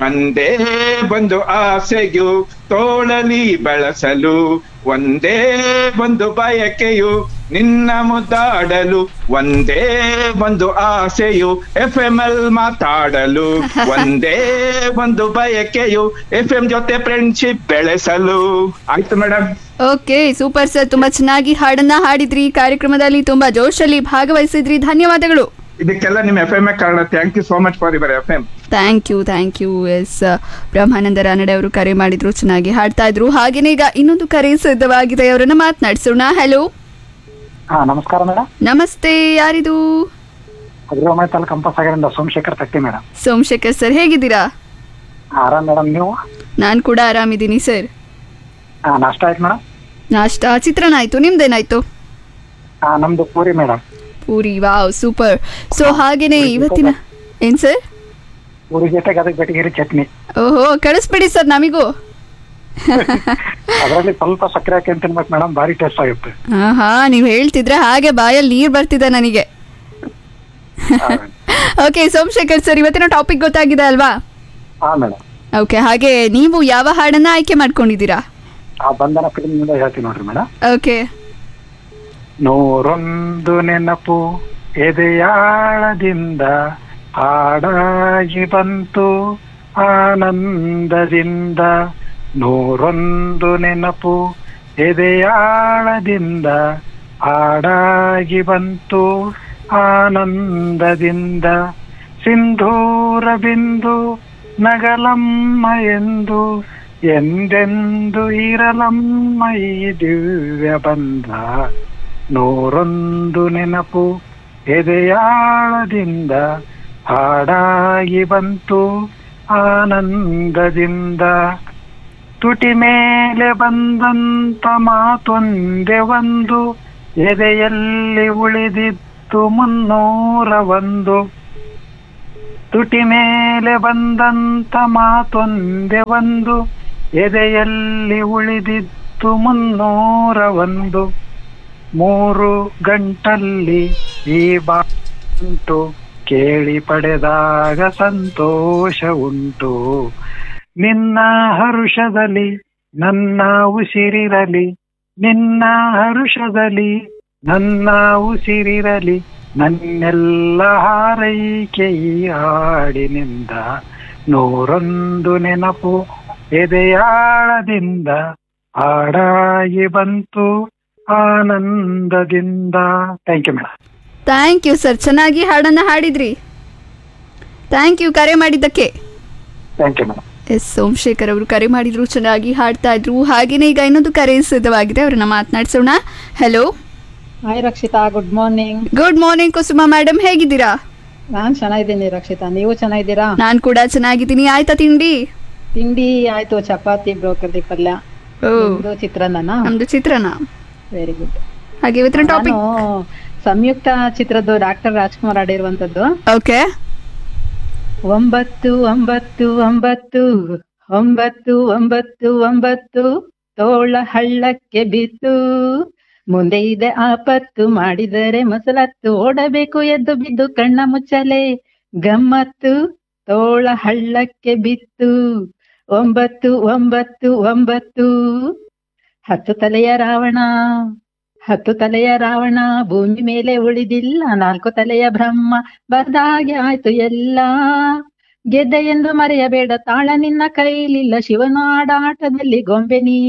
ಒಂದೇ ಒಂದು ಆಸೆಯು ತೋಳಲಿ ಬಳಸಲು ಒಂದೇ ಒಂದು ಬಯಕೆಯು ನಿನ್ನ ಮುದ್ದಾಡಲು ಒಂದೇ ಒಂದು ಆಸೆಯು ಎಫ್ ಎಂ ಎಲ್ ಮಾತಾಡಲು ಒಂದೇ ಒಂದು ಬಯಕೆಯು ಎಫ್ ಎಂ ಜೊತೆ ಫ್ರೆಂಡ್ಶಿಪ್ ಬೆಳೆಸಲು ಆಯ್ತು ಮೇಡಮ್ ಓಕೆ ಸೂಪರ್ ಸರ್ ತುಂಬಾ ಚೆನ್ನಾಗಿ ಹಾಡನ್ನ ಹಾಡಿದ್ರಿ ಕಾರ್ಯಕ್ರಮದಲ್ಲಿ ತುಂಬಾ ಜೋಶಲ್ಲಿ ಭಾಗವಹಿಸಿದ್ರಿ ಧನ್ಯವಾದಗಳು ಇದಕ್ಕೆಲ್ಲ ನಿಮ್ಮ ಎಫ್ ಎಂ ಎ ಕಾರಣ thank you so much for ಇವರ್ F M thank you thank you S Brahmananda Ranade ಅವರು ಕರೆ ಮಾಡಿದ್ರು ಚೆನ್ನಾಗಿ ಹಾಡ್ತಾ ಇದ್ರು ಹಾಗೇನೆ ಈಗ ಇನ್ನೊಂದು ಕರೆ ಸಿದ್ಧವಾಗಿದೆ ಅವರನ್ನ ಮಾತನಾಡಿಸೋಣ ಹಲೋ ಹಾ ನಮಸ್ಕಾರ ಮೇಡಮ್ ನಮಸ್ತೆ ಯಾರಿದು ಅಗ್ರವಾಮಿ ತಾಲೂಕು ಕಂಪಸಾಗರಿಂದ ಸೋಮಶೇಖರ್ ತಟ್ಟಿ ಮೇಡಮ್ ಸೋಮಶೇಖರ್ ಸರ್ ಹೇಗಿದ್ದೀರಾ ಆರಾಮ್ ಮೇಡಮ್ ನೀವು ನಾನು ಕೂಡ ಆರಾಮಿದ್ದೀನಿ ಸರ್ ಹಾ ನಾಷ್ಟ ಆಯ್ತು ಮೇಡಮ್ ನಾಷ್ಟ ಚಿತ್ರಾನ್ನ ಆಯ್ತು ನಿಮ್ದೇನಾಯ್ತು ಹಾ ನಮ್ದು puri madam puri wow super so ಹಾಗೇನೆ ಇವತ್ತಿನ ಏನ್ ಸರ್ ಪೂರಿ ಜೊತೆಗೆ ಅದಕ್ಕೆ ಬೆಟಗಿರಿ ಚಟ್ನಿ ಓಹೋ ಕಳಿಸ್ಬಿಡಿ ಸರ್ ನಮಿಗೂ ಅದರಲ್ಲಿ ಸ್ವಲ್ಪ ಸಕ್ಕರೆ ಹಾಕಿ ತಿನ್ಬೇಕು ಮೇಡಮ್ ಭಾರಿ ಟೇಸ್ಟ್ ಆಗುತ್ತೆ ಹಾ ನೀವು ಹೇಳ್ತಿದ್ರೆ ಹಾಗೆ ಬಾಯಲ್ಲಿ ನೀರು ಬರ್ತಿದೆ ನನಗೆ ಓಕೆ ಸೋಮಶೇಖರ್ ಸರ್ ಇವತ್ತಿನ ಟಾಪಿಕ್ ಗೊತ್ತಾಗಿದೆ ಅಲ್ವಾ ಹಾ ಮೇಡಮ್ ಓಕೆ ಹಾಗೆ ನೀವು ಯಾವ ಹಾಡನ್ನ ಆಯ್ಕೆ ಮಾಡ್ಕೊಂಡಿದ್ದೀರಾ ಆ ಬಂಧನ ಫಿಲ್ಮ್ ಹೇಳ್ತೀನಿ ನೋಡ್ರಿ ಮೇಡಮ್ ಓಕೆ ನೂರೊಂದು ನೆನಪು ಎದೆಯಾಳದಿಂದ ಹಾಡಾಗಿ ಬಂತು ಆನಂದದಿಂದ ನೂರೊಂದು ನೆನಪು ಎದೆಯಾಳದಿಂದ ಹಾಡಾಗಿ ಬಂತು ಆನಂದದಿಂದ ಸಿಂಧೂರ ಬಿಂದು ನಗಲಮ್ಮ ಎಂದು ಎಂದೆಂದು ಇರಲಮ್ಮ ಈ ದಿವ್ಯ ಬಂಧ ನೂರೊಂದು ನೆನಪು ಎದೆಯಾಳದಿಂದ ಹಾಡಾಗಿ ಬಂತು ಆನಂದದಿಂದ ತುಟಿ ಮೇಲೆ ಬಂದಂತ ಮಾತೊಂದೆ ಒಂದು ಎದೆಯಲ್ಲಿ ಉಳಿದಿತ್ತು ಮುನ್ನೂರ ಒಂದು ತುಟಿ ಮೇಲೆ ಬಂದಂತ ಮಾತೊಂದೆ ಒಂದು ಎದೆಯಲ್ಲಿ ಉಳಿದಿತ್ತು ಮುನ್ನೂರ ಒಂದು ಮೂರು ಗಂಟಲ್ಲಿ ಈ ಬಾಂಟು ಕೇಳಿ ಪಡೆದಾಗ ಸಂತೋಷ ಉಂಟು ನಿನ್ನ ಹರುಷದಲ್ಲಿ ನನ್ನ ಉಸಿರಿರಲಿ ನಿನ್ನ ಹರುಷದಲ್ಲಿ ನನ್ನ ಉಸಿರಿರಲಿ ನನ್ನೆಲ್ಲ ಹಾರೈಕೆ ಈ ಹಾಡಿನಿಂದ ನೂರೊಂದು ನೆನಪು ಎದೆಯಾಳದಿಂದ ಹಾಡಾಗಿ ಬಂತು ಆನಂದದಿಂದ thank you madam thank you sir ಚೆನ್ನಾಗಿ ಹಾಡನ್ನ ಹಾಡಿದ್ರಿ ಥ್ಯಾಂಕ್ ಯು ಕರೆ ಮಾಡಿದ್ದಕ್ಕೆ thank you madam S Somashekar ಅವರು ಕರೆ ಮಾಡಿದ್ರು ಚೆನ್ನಾಗಿ ಹಾಡ್ತಾ ಇದ್ರು ಹಾಗೇನೆ ಈಗ ಇನ್ನೊಂದು ಕರೆ ಸಿದ್ಧವಾಗಿದೆ ಅವ್ರನ್ನ ಮಾತನಾಡಿಸೋಣ hello hi Rakshitha good morning good morning Kusuma madam ಹೇಗಿದ್ದೀರಾ ನಾನ್ ಚೆನ್ನಾಗಿದ್ದೀನಿ ರಕ್ಷಿತಾ ನೀವು ಚೆನ್ನಾಗಿದ್ದೀರಾ ನಾನು ಕೂಡ ಚೆನ್ನಾಗಿದ್ದೀನಿ ಆಯ್ತಾ ತಿಂಡಿ ತಿಂಡಿ ಆಯ್ತು ಚಪಾತಿ ಬ್ರೋಕರ್ದಿ ಪಲ್ಯ ಓ ನಿಮ್ದು ಚಿತ್ರಾನ್ನನ ನಮ್ದು ಚಿತ್ರನ ವೆರಿ ಗುಡ್ ಹಾಗೆ ಇವತ್ತಿನ ನಾನು ಟಾಪಿಕ್ ಸಂಯುಕ್ತ ಚಿತ್ರದ್ದು ಡಾಕ್ಟರ್ ರಾಜ್ಕುಮಾರ್ ಆಡಿರುವಂತದ್ದು ಓಕೆ ಒಂಬತ್ತು ಒಂಬತ್ತು ಒಂಬತ್ತು ಒಂಬತ್ತು ಒಂಬತ್ತು ಒಂಬತ್ತು ತೋಳ ಹಳ್ಳಕ್ಕೆ ಬಿತ್ತು ಮುಂದೆ ಇದೆ ಆಪತ್ತು ಮಾಡಿದರೆ ಮಸಲತ್ತು ಓಡಬೇಕು ಎದ್ದು ಬಿದ್ದು ಕಣ್ಣ ಮುಚ್ಚಲೆ ಗಮ್ಮತ್ತು ತೋಳ ಹಳ್ಳಕ್ಕೆ ಬಿತ್ತು ಒಂಬತ್ತು ಒಂಬತ್ತು ಒಂಬತ್ತು ಹತ್ತು ತಲೆಯ ರಾವಣ ಹತ್ತು ತಲೆಯ ರಾವಣ ಭೂಮಿ ಮೇಲೆ ಉಳಿದಿಲ್ಲ ನಾಲ್ಕು ತಲೆಯ ಬ್ರಹ್ಮ ಬರ್ದ ಹಾಗೆ ಆಯ್ತು ಎಲ್ಲ ಗೆದ್ದೆ ಎಂದು ಮರೆಯಬೇಡ ತಾಳ ನಿನ್ನ ಕೈಲಿಲ್ಲ ಶಿವನ ಆಡಾಟದಲ್ಲಿ ಗೊಂಬೆ ನೀ